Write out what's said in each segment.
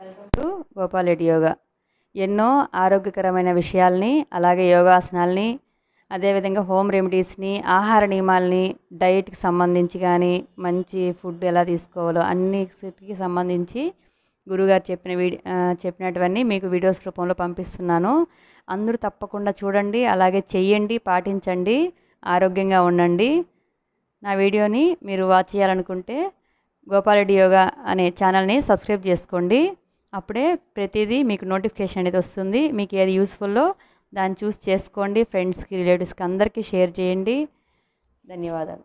welcome to Gopala Reddy yoga ఎన్నో ఆరోగ్యకరమైన విషయాల్ని అలాగే యోగాసనాల్ని అదేవిధంగా హోమ్ రెమెడీస్ని ఆహార నియమాల్ని డైట్కి సంబంధించి కానీ మంచి ఫుడ్ ఎలా తీసుకోవాలో అన్నిటికి సంబంధించి గురుగారు చెప్పిన వీడి ఆ, చెప్పినటువన్నీ మీకు వీడియోస్ రూపంలో పంపిస్తున్నాను అందరూ తప్పకుండా చూడండి అలాగే చెయ్యండి పాటించండి ఆరోగ్యంగా ఉండండి నా వీడియోని మీరు వాచ్ చేయాలనుకుంటే గోపాలరెడ్డి యోగా అనే ఛానల్ని సబ్స్క్రైబ్ చేసుకోండి అప్పుడే ప్రతిదీ మీకు నోటిఫికేషన్ అనేది వస్తుంది మీకు ఏది యూస్ఫుల్లో దాన్ని చూస్ చేసుకోండి ఫ్రెండ్స్కి రిలేటివ్స్కి అందరికీ షేర్ చేయండి ధన్యవాదాలు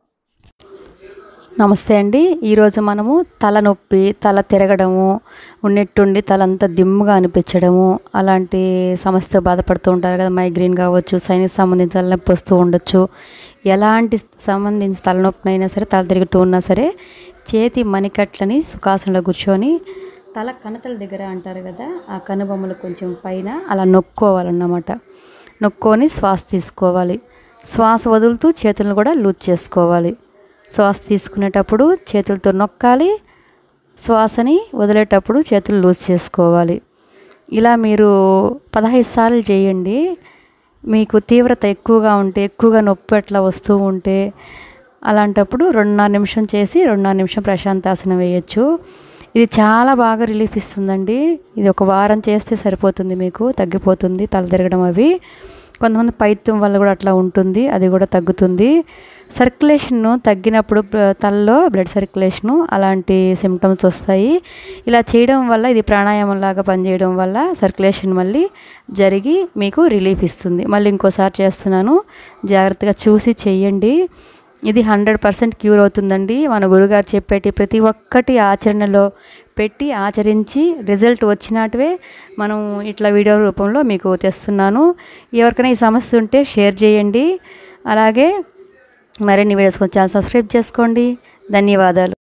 నమస్తే అండి ఈరోజు మనము తలనొప్పి తల తిరగడము ఉన్నట్టుండి తలంతా దిమ్ముగా అనిపించడము అలాంటి సమస్యతో బాధపడుతూ ఉంటారు కదా మైగ్రేన్ కావచ్చు సైనస్ సంబంధించిన తలనొప్పి వస్తూ ఉండొచ్చు ఎలాంటి సంబంధించిన తలనొప్పినైనా సరే తల తిరుగుతూ ఉన్నా సరే చేతి మణికట్లని సుఖాసనంలో కూర్చొని తల కణతల దగ్గర అంటారు కదా ఆ కనుబొమ్మలు కొంచెం పైన అలా నొక్కోవాలన్నమాట నొక్కొని శ్వాస తీసుకోవాలి శ్వాస వదులుతూ చేతులను కూడా లూజ్ చేసుకోవాలి శ్వాస తీసుకునేటప్పుడు చేతులతో నొక్కాలి శ్వాసని వదిలేటప్పుడు చేతులు లూజ్ చేసుకోవాలి ఇలా మీరు పదహైదు సార్లు చేయండి మీకు తీవ్రత ఎక్కువగా ఉంటే ఎక్కువగా నొప్పి అట్లా వస్తూ ఉంటే అలాంటప్పుడు రెండున్నర నిమిషం చేసి రెండున్నర నిమిషం ప్రశాంతాసనం వేయచ్చు ఇది చాలా బాగా రిలీఫ్ ఇస్తుందండి ఇది ఒక వారం చేస్తే సరిపోతుంది మీకు తగ్గిపోతుంది తల తిరగడం అవి కొంతమంది పైత్యం వల్ల కూడా అట్లా ఉంటుంది అది కూడా తగ్గుతుంది సర్క్యులేషన్ తగ్గినప్పుడు బ్ల- తలలో బ్లడ్ సర్క్యులేషను అలాంటి సిమ్టమ్స్ వస్తాయి ఇలా చేయడం వల్ల ఇది ప్రాణాయామం లాగా పనిచేయడం వల్ల సర్క్యులేషన్ మళ్ళీ జరిగి మీకు రిలీఫ్ ఇస్తుంది మళ్ళీ ఇంకోసారి చేస్తున్నాను జాగ్రత్తగా చూసి చెయ్యండి ఇది హండ్రెడ్ పర్సెంట్ క్యూర్ అవుతుందండి మన గురుగారు చెప్పేటి ప్రతి ఒక్కటి ఆచరణలో పెట్టి ఆచరించి రిజల్ట్ వచ్చినట్టువే మనం ఇట్లా వీడియో రూపంలో మీకు తెస్తున్నాను ఎవరికైనా ఈ సమస్య ఉంటే షేర్ చేయండి అలాగే మరిన్ని వీడియోస్ కొంచెం సబ్స్క్రైబ్ చేసుకోండి ధన్యవాదాలు